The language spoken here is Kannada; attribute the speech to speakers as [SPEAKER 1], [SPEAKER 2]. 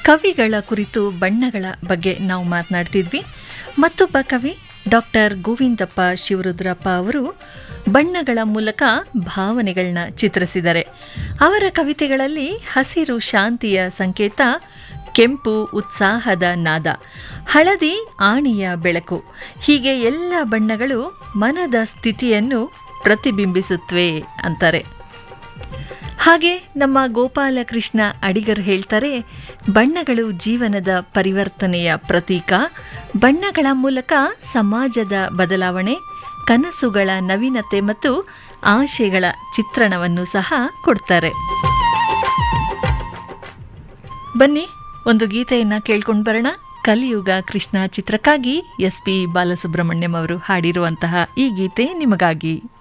[SPEAKER 1] ಕವಿಗಳ ಕುರಿತು ಬಣ್ಣಗಳ ಬಗ್ಗೆ ನಾವು ಮಾತನಾಡ್ತಿದ್ವಿ ಮತ್ತೊಬ್ಬ ಕವಿ ಡಾಕ್ಟರ್ ಗೋವಿಂದಪ್ಪ ಶಿವರುದ್ರಪ್ಪ ಅವರು ಬಣ್ಣಗಳ ಮೂಲಕ ಭಾವನೆಗಳನ್ನ ಚಿತ್ರಿಸಿದ್ದಾರೆ ಅವರ ಕವಿತೆಗಳಲ್ಲಿ ಹಸಿರು ಶಾಂತಿಯ ಸಂಕೇತ ಕೆಂಪು ಉತ್ಸಾಹದ ನಾದ ಹಳದಿ ಆಣಿಯ ಬೆಳಕು ಹೀಗೆ ಎಲ್ಲ ಬಣ್ಣಗಳು ಮನದ ಸ್ಥಿತಿಯನ್ನು ಪ್ರತಿಬಿಂಬಿಸುತ್ತವೆ ಅಂತಾರೆ ಹಾಗೆ ನಮ್ಮ ಗೋಪಾಲಕೃಷ್ಣ ಅಡಿಗರ್ ಹೇಳ್ತಾರೆ ಬಣ್ಣಗಳು ಜೀವನದ ಪರಿವರ್ತನೆಯ ಪ್ರತೀಕ ಬಣ್ಣಗಳ ಮೂಲಕ ಸಮಾಜದ ಬದಲಾವಣೆ ಕನಸುಗಳ ನವೀನತೆ ಮತ್ತು ಆಶೆಗಳ ಚಿತ್ರಣವನ್ನು ಸಹ ಕೊಡ್ತಾರೆ ಬನ್ನಿ ಒಂದು ಗೀತೆಯನ್ನ ಕೇಳ್ಕೊಂಡು ಬರೋಣ ಕಲಿಯುಗ ಕೃಷ್ಣ ಚಿತ್ರಕ್ಕಾಗಿ ಎಸ್ ಪಿ ಬಾಲಸುಬ್ರಹ್ಮಣ್ಯಂ ಅವರು ಹಾಡಿರುವಂತಹ ಈ ಗೀತೆ ನಿಮಗಾಗಿ